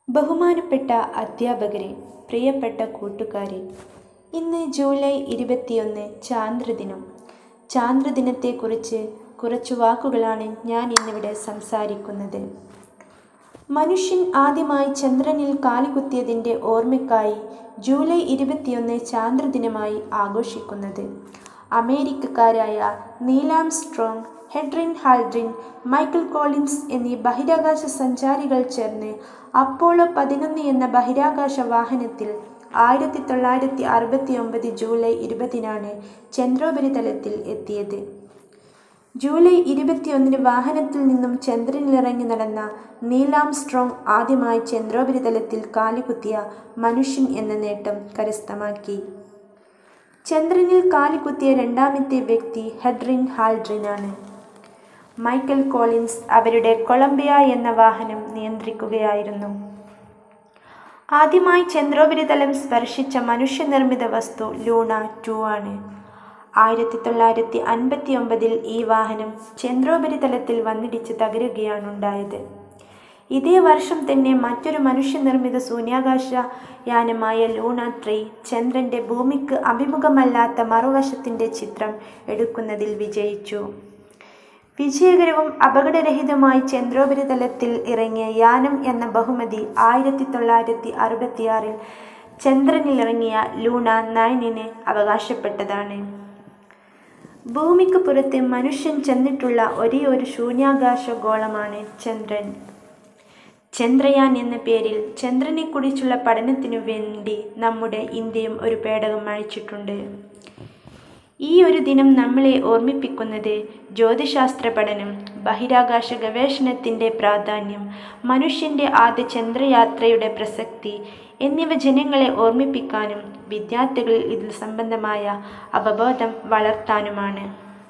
ബഹുമാനപ്പെട്ട അധ്യാപകരെ പ്രിയപ്പെട്ട കൂട്ടുകാരെ ഇന്ന് ജൂലൈ ഇരുപത്തിയൊന്ന് ചാന്ദ്രദിനം ചാന്ദ്രദിനത്തെക്കുറിച്ച് കുറച്ചു വാക്കുകളാണ് ഞാൻ ഇന്നിവിടെ സംസാരിക്കുന്നത് മനുഷ്യൻ ആദ്യമായി ചന്ദ്രനിൽ കാലുകുത്തിയതിൻ്റെ ഓർമ്മയ്ക്കായി ജൂലൈ ഇരുപത്തിയൊന്ന് ചാന്ദ്രദിനമായി ആഘോഷിക്കുന്നത് അമേരിക്കക്കാരായ Neil Armstrong Edwin Aldrin Michael Collins എന്നീ ബഹിരാകാശ സഞ്ചാരികൾ ചേർന്ന് അപ്പോളോ പതിനൊന്ന് എന്ന ബഹിരാകാശ വാഹനത്തിൽ ആയിരത്തി തൊള്ളായിരത്തി അറുപത്തി ഒമ്പത് ജൂലൈ ഇരുപതിനാണ് ചന്ദ്രോപരിതലത്തിൽ എത്തിയത് ജൂലൈ ഇരുപത്തിയൊന്നിന് വാഹനത്തിൽ നിന്നും ചന്ദ്രനിലിറങ്ങി നടന്ന നീലാം സ്ട്രോങ് ആദ്യമായി ചന്ദ്രോപരിതലത്തിൽ കാലുകുത്തിയ മനുഷ്യൻ എന്ന നേട്ടം കരസ്ഥമാക്കി ചന്ദ്രനിൽ കാലുകുത്തിയ രണ്ടാമത്തെ വ്യക്തി ഹെഡ്രിൻ ഹാൽഡ്രിനാണ് മൈക്കൽ കോളിൻസ് അവരുടെ കൊളംബിയ എന്ന വാഹനം നിയന്ത്രിക്കുകയായിരുന്നു ആദ്യമായി ചന്ദ്രോപരിതലം സ്പർശിച്ച മനുഷ്യനിർമ്മിത വസ്തു ലൂണ ടു ആണ് ആയിരത്തി തൊള്ളായിരത്തി അൻപത്തി ഒമ്പതിൽ ഈ വാഹനം ചന്ദ്രോപരിതലത്തിൽ വന്നിടിച്ച് തകരുകയാണുണ്ടായത് ഇതേ വർഷം തന്നെ മറ്റൊരു മനുഷ്യനിർമ്മിത ശൂന്യാകാശ യാനമായ ലൂണ ത്രീ ചന്ദ്രൻ്റെ ഭൂമിക്ക് അഭിമുഖമല്ലാത്ത മറുവശത്തിൻ്റെ ചിത്രം എടുക്കുന്നതിൽ വിജയിച്ചു വിജയകരവും അപകടരഹിതമായി ചന്ദ്രോപരിതലത്തിൽ ഇറങ്ങിയ യാനം എന്ന ബഹുമതി ആയിരത്തി തൊള്ളായിരത്തി അറുപത്തിയാറിൽ ചന്ദ്രനിലിറങ്ങിയ ലൂണ നയനിന് അവകാശപ്പെട്ടതാണ് ഭൂമിക്ക് പുറത്ത് മനുഷ്യൻ ചെന്നിട്ടുള്ള ഒരേ ഒരു ശൂന്യാകാശ ഗോളമാണ് ചന്ദ്രൻ ചന്ദ്രയാൻ എന്ന പേരിൽ ചന്ദ്രനെക്കുറിച്ചുള്ള പഠനത്തിനു വേണ്ടി നമ്മുടെ ഇന്ത്യയും ഒരു പേടകം അയച്ചിട്ടുണ്ട് ഈ ഒരു ദിനം നമ്മളെ ഓർമ്മിപ്പിക്കുന്നത് ജ്യോതിശാസ്ത്ര പഠനം ബഹിരാകാശ ഗവേഷണത്തിൻ്റെ പ്രാധാന്യം മനുഷ്യൻ്റെ ആദ്യ ചന്ദ്രയാത്രയുടെ പ്രസക്തി എന്നിവ ജനങ്ങളെ ഓർമ്മിപ്പിക്കാനും വിദ്യാർത്ഥികളിൽ ഇതിൽ സംബന്ധമായ അവബോധം വളർത്താനുമാണ്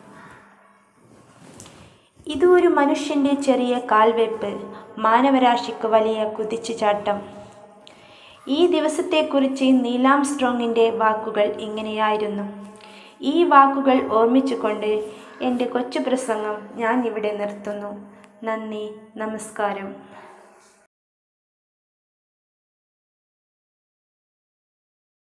ഇത് ഒരു മനുഷ്യൻ്റെ ചെറിയ കാൽവെപ്പ് മാനവരാശിക്ക് വലിയ കുതിച്ചുചാട്ടം ഈ ദിവസത്തെക്കുറിച്ച് നീലാം സ്ട്രോങ്ങിൻ്റെ വാക്കുകൾ ഇങ്ങനെയായിരുന്നു ഈ വാക്കുകൾ ഓർമ്മിച്ചുകൊണ്ട് എൻ്റെ കൊച്ചു പ്രസംഗം ഞാൻ ഇവിടെ നിർത്തുന്നു നന്ദി നമസ്കാരം